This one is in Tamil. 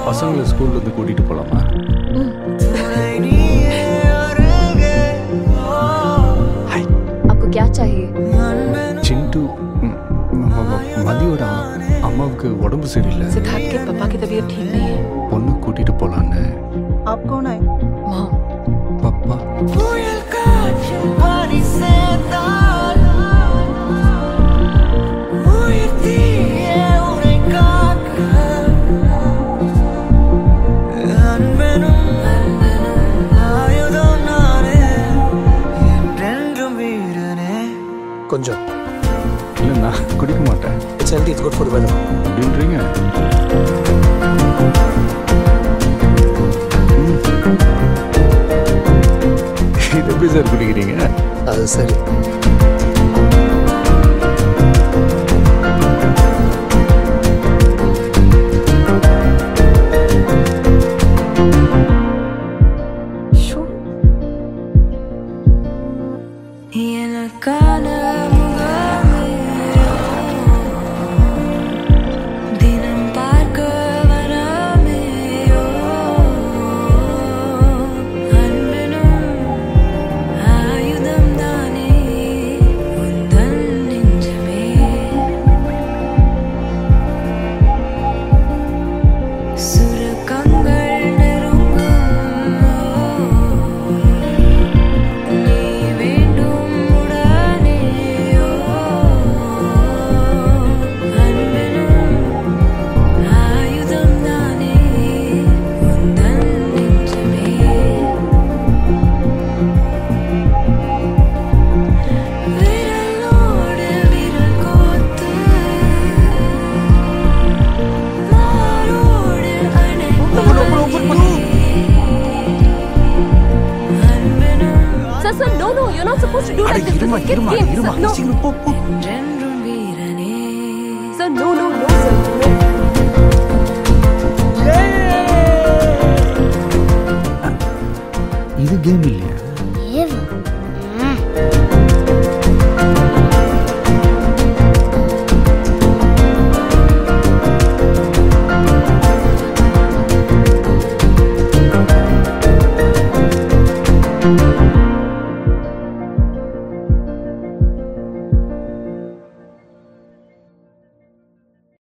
பசங்களை ஸ்கூல்ல இருந்து கூட்டிட்டு போலாமா आपको क्या चाहिए சிண்டு ம், ம- ம- மதியோட அம்மாவுக்கு உடம்பு சரியில்லை सिद्धार्थ के पापा की तबीयत ठीक नहीं है பொண்ணு கூட்டிட்டு போலான்னு आप कौन आए मॉम பப்பா கொஞ்சம் இல்லை நான் குடிக்க மாட்டேன் it's healthy it's good for weather அப்படின்றீங்க ம். இது எப்படி சார் குடிக்கிறீங்க அது சரி எனக்கான முகமே தினம் பார்க்க வராமேயோ அன்பனும் ஆயுதம் தானே உந்தன் நெஞ்சமே சுரக்கங்கள் நெருங்கும் நீ வேண்டும் உடனேயோ அன்பனும் ஆயுதம் தானே உந்தன் நெஞ்சமே விரலோடு விரல் கோத்து மாரோடு Sir, sir, no, no, you're not supposed to do like this. This is a kid's game, sir. No. என்றென்றும் வீரனே Sir, no, no, no, sir. No. இது கேம் இல்லையா ஆ